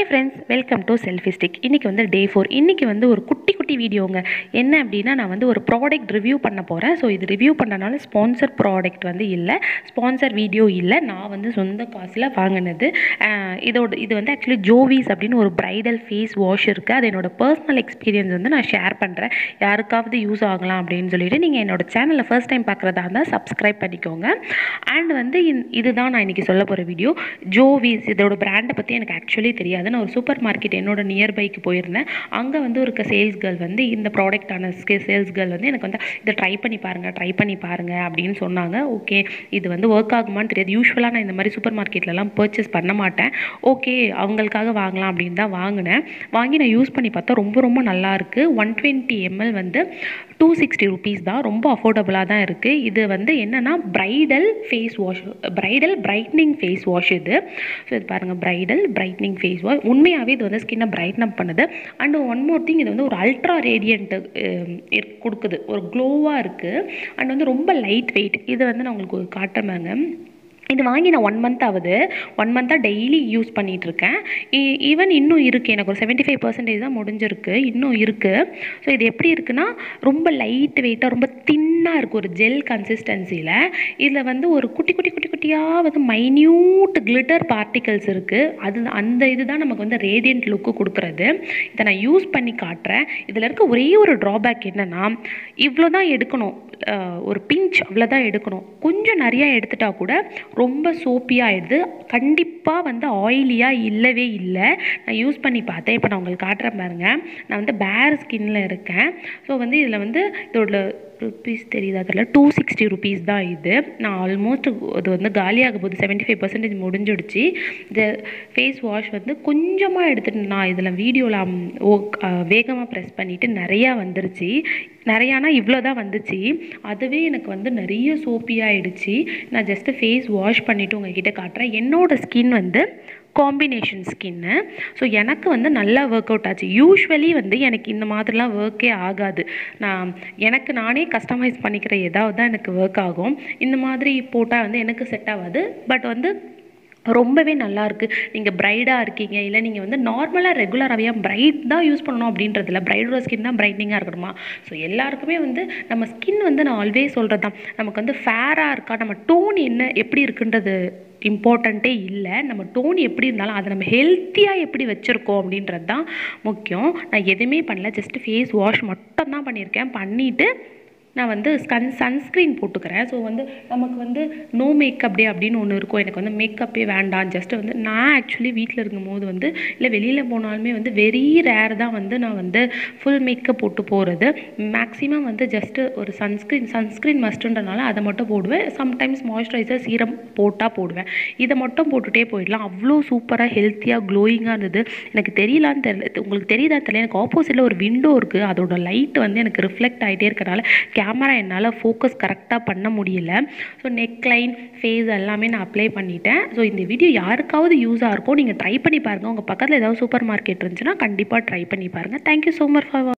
friends welcome to selfie stick இன்றைக்கி வந்து day four இன்றைக்கி வந்து ஒரு குட்டி குட்டி வீடியோங்க என்ன அப்படின்னா நான் வந்து ஒரு ப்ராடக்ட் ரிவ்யூ பண்ண போகிறேன் ஸோ இது ரிவ்யூ பண்ணனால ஸ்பான்சர் ப்ராடக்ட் வந்து இல்லை ஸ்பான்சர் வீடியோ இல்லை நான் வந்து சொந்த காசில் வாங்கினது அஹ் இதோட இது வந்து ஆக்சுவலி ஜோவிஸ் அப்படின்னு ஒரு ப்ரைடல் ஃபேஸ் வாஷ் இருக்குது அது என்னோட பர்சனல் எக்ஸ்பீரியன்ஸ் வந்து நான் ஷேர் பண்ணுறேன் யாருக்காவது யூஸ் ஆகலாம் அப்படின்னு சொல்லிட்டு நீங்கள் என்னோட சேனலை ஃபர்ஸ்ட் டைம் பார்க்குறதா இருந்தால் சப்ஸ்கிரைப் பண்ணிக்கோங்க அண்ட் வந்து இந்- இதுதான் நான் இன்றைக்கி சொல்ல போகிற வீடியோ ஜோவிஸ் இதோட பிராண்டை பற்றி எனக்கு ஆக்சுவலி தெரியாது நான் ஒரு சூப்பர் மார்க்கெட் என்னோட நியர்பைக்கு போயிருந்தேன் அங்கே வந்து ஒரு சேல்ஸ் கேர்ள் வந்து இந்த ப்ராடக்டான சேல்ஸ் கேர்ள் வந்து எனக்கு வந்து இதை ட்ரை பண்ணி பாருங்கள் ட்ரை பண்ணி பாருங்கள் அப்படின்னு சொன்னாங்க ஓகே இது வந்து ஒர்க் ஆகுமான்னு தெரியாது யூஸ்வலாக நான் இந்த மாதிரி சூப்பர் மார்க்கெட்லலாம் பர்ச்சேஸ் பண்ண மாட்டேன் ஓகே அவங்களுக்காக வாங்கலாம் அப்படின்னு தான் வாங்கினேன் வாங்கி நான் யூஸ் பண்ணி பார்த்தா ரொம்ப ரொம்ப நல்லா இருக்குது ஒன் டுவெண்ட்டி எம்எல் வந்து டூ சிக்ஸ்டி ருபீஸ் தான் ரொம்ப அஃபோர்டபுளாக தான் இருக்குது இது வந்து என்னென்னா bridal face wash bridal brightening face wash இது ஸோ இது பாருங்கள் பிரைடல் பிரைட்னிங் ஃபேஸ் வாஷ் உண்மையாகவே இது வந்து ஸ்கின்னை பிரைட்ன் அப் பண்ணுது அண்ட் ஒன் மோர் திங் இது வந்து ஒரு அல்ட்ரா ரேடியண்ட்டு கொடுக்குது ஒரு க்ளோவாக இருக்குது அண்ட் வந்து ரொம்ப லைட் வெயிட் இது வந்து நான் உங்களுக்கு காட்டுறேங்க இது வாங்கி நான் ஒன் மந்த் ஆகுது ஒன் மந்த்தாக டெய்லி யூஸ் பண்ணிகிட்டு இருக்கேன் ஈவன் இன்னும் இருக்குது எனக்கு ஒரு செவன்ட்டி ஃபைவ் பர்சன்டேஜ் தான் முடிஞ்சிருக்கு இன்னும் இருக்குது ஸோ இது எப்படி இருக்குன்னா ரொம்ப லைட் வெயிட்டாக ரொம்ப தின்னாக இருக்குது ஒரு ஜெல் கன்சிஸ்டன்சியில் இதில் வந்து ஒரு குட்டி குட்டி குட்டி குட்டியாக வந்து மைன்யூட் கிளிட்டர் பார்ட்டிகல்ஸ் இருக்குது அது அந்த இதுதான் நமக்கு வந்து ரேடியன்ட் லுக்கு கொடுக்குறது இதை நான் யூஸ் பண்ணி காட்டுறேன் இதில் இருக்க ஒரே ஒரு ட்ராபேக் என்னென்னா இவ்வளோ தான் எடுக்கணும் அஹ் ஒரு பிஞ்ச் அவ்வளோதான் எடுக்கணும் கொஞ்சம் நிறையா எடுத்துட்டா கூட ரொம்ப சோப்பியாக ஆயிடுது கண்டிப்பாக வந்து ஆயிலியாக இல்லவே இல்லை நான் யூஸ் பண்ணி பார்த்தேன் இப்போ நான் உங்களுக்கு காட்டுறேன் பாருங்க நான் வந்து பேர் ஸ்கின்ல இருக்கேன் ஸோ வந்து இதில் வந்து இதோட ருபீஸ் தெரியுதா அதில் டூ சிக்ஸ்டி ருபீஸ் தான் இது நான் ஆல்மோஸ்ட் இது வந்து காலியாக போகுது செவன்ட்டி ஃபைவ் பர்சன்டேஜ் முடிஞ்சிடுச்சு இந்த ஃபேஸ் வாஷ் வந்து கொஞ்சமாக எடுத்துட்டு நான் இதில் வீடியோவில் ஓ வேகமாக ப்ரெஸ் பண்ணிவிட்டு நிறையா வந்துருச்சு நிறையானா இவ்வளோ தான் வந்துச்சு அதுவே எனக்கு வந்து நிறைய சோப்பி ஆயிடுச்சு நான் ஜஸ்ட்டு ஃபேஸ் வாஷ் பண்ணிவிட்டு உங்ககிட்ட காட்டுறேன் என்னோட ஸ்கின் வந்து காம்பினேஷன் ஸ்கின்னு ஸோ எனக்கு வந்து நல்லா ஒர்க் அவுட் ஆச்சு யூஸ்வலி வந்து எனக்கு இந்த மாதிரிலாம் ஒர்க்கே ஆகாது நான் எனக்கு நானே கஸ்டமைஸ் பண்ணிக்கிற ஏதாவது தான் எனக்கு ஒர்க் ஆகும் இந்த மாதிரி போட்டால் வந்து எனக்கு செட் ஆகாது பட் வந்து ரொம்பவே நல்லா இருக்கு நீங்கள் பிரைடாக இருக்கீங்க இல்லை நீங்கள் வந்து நார்மலாக ரெகுலராகவே பிரைட் தான் யூஸ் பண்ணணும் அப்படின்றதில்ல பிரைடோட ஸ்கின் தான் பிரைட்னிங்காக இருக்கணுமா ஸோ எல்லாருக்குமே வந்து நம்ம ஸ்கின் வந்து நான் ஆல்வேஸ் சொல்கிறது தான் நமக்கு வந்து ஃபேராக இருக்கா நம்ம டோன் என்ன எப்படி இருக்குன்றது இம்பார்ட்டண்ட்டே இல்லை நம்ம டோன் எப்படி இருந்தாலும் அதை நம்ம ஹெல்த்தியாக எப்படி வச்சுருக்கோம் அப்படின்றது தான் முக்கியம் நான் எதுவுமே பண்ணல ஜஸ்ட் ஃபேஸ் வாஷ் மட்டும் தான் பண்ணியிருக்கேன் பண்ணிவிட்டு நான் வந்து சன் சன்ஸ்க்ரீன் போட்டுக்கிறேன் ஸோ வந்து நமக்கு வந்து நோ மேக்கப் டே அப்படின்னு ஒன்று இருக்கும் எனக்கு வந்து மேக்கப்பே வேண்டாம் ஜஸ்ட் வந்து நான் ஆக்சுவலி வீட்டில் இருக்கும்போது வந்து இல்லை வெளியில் போனாலுமே வந்து வெரி ரேர் தான் வந்து நான் வந்து ஃபுல் மேக்கப் போட்டு போகிறது மேக்ஸிமம் வந்து ஜஸ்ட்டு ஒரு சன்ஸ்க்ரீன் சன்ஸ்க்ரீன் மஸ்ட்டுன்றனால அதை மட்டும் போடுவேன் சம்டைம்ஸ் மாய்ஸ்சரைசர் சீரம் போட்டால் போடுவேன் இதை மட்டும் போட்டுகிட்டே போயிடலாம் அவ்வளோ சூப்பராக ஹெல்த்தியாக க்ளோயிங்காக இருந்தது எனக்கு தெரியலான்னு தெரியல உங்களுக்கு தெரியுதான்னு தெரியல எனக்கு ஆப்போசிட்டில் ஒரு விண்டோ இருக்குது அதோட லைட் வந்து எனக்கு ரிஃப்ளெக்ட் ஆகிட்டே இருக்கனால கேமரா என்னால் ஃபோக்கஸ் கரெக்டாக பண்ண முடியல ஸோ நெக் லைன் ஃபேஸ் எல்லாமே நான் அப்ளை பண்ணிட்டேன் ஸோ இந்த வீடியோ யாருக்காவது யூஸாக இருக்கும் நீங்கள் ட்ரை பண்ணி பாருங்கள் உங்கள் பக்கத்தில் ஏதாவது சூப்பர் மார்க்கெட் இருந்துச்சுன்னா கண்டிப்பாக ட்ரை பண்ணி பாருங்கள் தேங்க்யூ ஸோ மச் ஃபார்